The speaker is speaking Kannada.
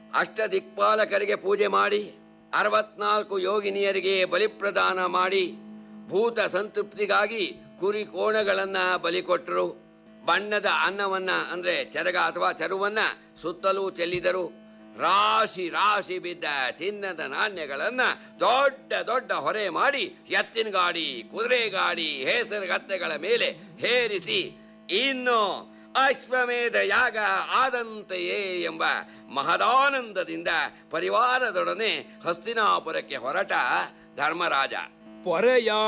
ಅಷ್ಟ ದಿಕ್ಪಾಲಕರಿಗೆ ಪೂಜೆ ಮಾಡಿ ಅರವತ್ನಾಲ್ಕು ಯೋಗಿನಿಯರಿಗೆ ಬಲಿಪ್ರದಾನ ಮಾಡಿ ಭೂತ ಸಂತೃಪ್ತಿಗಾಗಿ ಕುರಿ ಕೋಣಗಳನ್ನ ಬಲಿ ಕೊಟ್ಟರು ಬಣ್ಣದ ಅನ್ನವನ್ನ ಅಂದ್ರೆ ಚರಗ ಅಥವಾ ಚರುವನ್ನ ಸುತ್ತಲೂ ಚೆಲ್ಲಿದರು ರಾಶಿ ರಾಶಿ ಬಿದ್ದ ಚಿನ್ನದ ನಾಣ್ಯಗಳನ್ನ ದೊಡ್ಡ ದೊಡ್ಡ ಹೊರೆ ಮಾಡಿ ಎತ್ತಿನ ಗಾಡಿ ಕುದುರೆ ಗಾಡಿ ಹೇಸರಗತ್ತೆಗಳ ಮೇಲೆ ಹೇರಿಸಿ ಇನ್ನು ಅಶ್ವಮೇಧ ಯಾಗ ಆದಂತೆಯೇ ಎಂಬ ಮಹದಾನಂದದಿಂದ ಪರಿವಾರದೊಡನೆ ಹಸ್ತಿನಾಪುರಕ್ಕೆ ಹೊರಟ ಧರ್ಮರಾಜ ಪೊರೆಯ